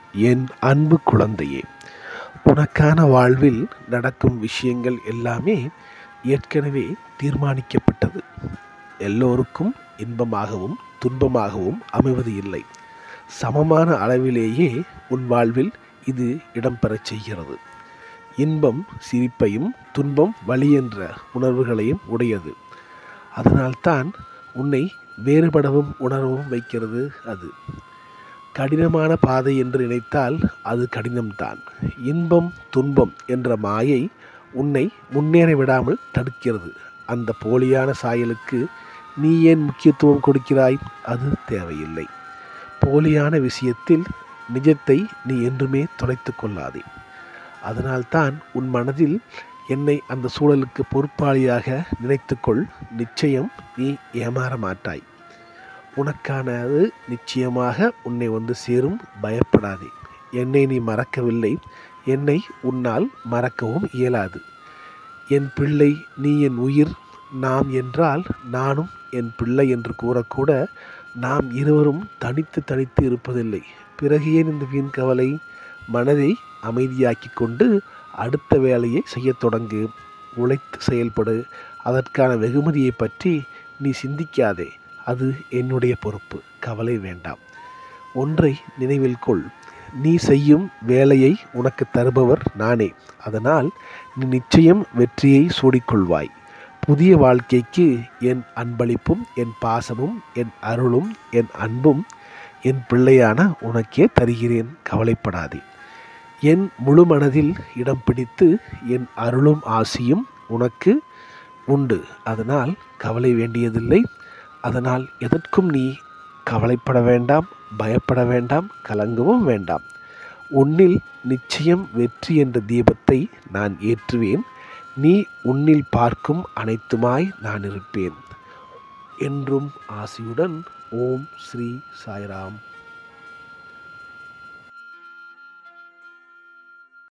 என் அன்பு குழந்தையே உனக்கான வாழ்வில் நடக்கும் விஷயங்கள் எல்லாமே ஏற்கனவே தீர்மானிக்கப்பட்டது எல்லோருக்கும் இன்பமாகவும் துன்பமாகவும் அமைவது இல்லை சமமான அளவிலேயே உன் வாழ்வில் இது இடம்பெறச் செய்கிறது இன்பம் சிரிப்பையும் துன்பம் வலி என்ற உணர்வுகளையும் உடையது அதனால்தான் உன்னை வேறுபடவும் உணரவும் வைக்கிறது அது கடினமான பாதை என்று நினைத்தால் அது கடினம்தான் இன்பம் துன்பம் என்ற மாயை உன்னை முன்னேற விடாமல் தடுக்கிறது அந்த போலியான சாயலுக்கு நீ ஏன் முக்கியத்துவம் கொடுக்கிறாய் அது தேவையில்லை போலியான விஷயத்தில் நிஜத்தை நீ என்றுமே தொலைத்து கொள்ளாதே அதனால்தான் உன் மனதில் என்னை அந்த சூழலுக்கு பொறுப்பாளியாக நினைத்துக்கொள் நிச்சயம் நீ ஏமாற மாட்டாய் உனக்கானது நிச்சயமாக உன்னை வந்து சேரும் பயப்படாதே என்னை நீ மறக்கவில்லை என்னை உன்னால் மறக்கவும் இயலாது என் பிள்ளை நீ என் உயிர் நாம் என்றால் நானும் என் பிள்ளை என்று கூறக்கூட நாம் இருவரும் தனித்து தனித்து இருப்பதில்லை பிறகு ஏன் இந்த வீண் கவலை மனதை அமைதியாக்கி கொண்டு அடுத்த வேலையை செய்யத் தொடங்கு உழைத்து செயல்படு அதற்கான வெகுமதியை பற்றி நீ சிந்திக்காதே அது என்னுடைய பொறுப்பு கவலை வேண்டாம் ஒன்றை நினைவில் கொள் நீ செய்யும் வேலையை உனக்கு தருபவர் நானே அதனால் நீ நிச்சயம் வெற்றியை சூடிக்கொள்வாய் புதிய வாழ்க்கைக்கு என் அன்பளிப்பும் என் பாசமும் என் அருளும் என் அன்பும் என் பிள்ளையான உனக்கே தருகிறேன் கவலைப்படாதே என் முழு மனதில் இடம் பிடித்து என் அருளும் ஆசியும் உனக்கு உண்டு அதனால் கவலை வேண்டியதில்லை அதனால் எதற்கும் நீ கவலைப்பட வேண்டாம் பயப்பட வேண்டாம் கலங்கவும் வேண்டாம் உன்னில் நிச்சயம் வெற்றி என்ற தீபத்தை நான் ஏற்றுவேன் நீ உன்னில் பார்க்கும் அனைத்துமாய் நான் இருப்பேன் என்றும் ஆசியுடன் ஓம் ஸ்ரீ சாய்ராம்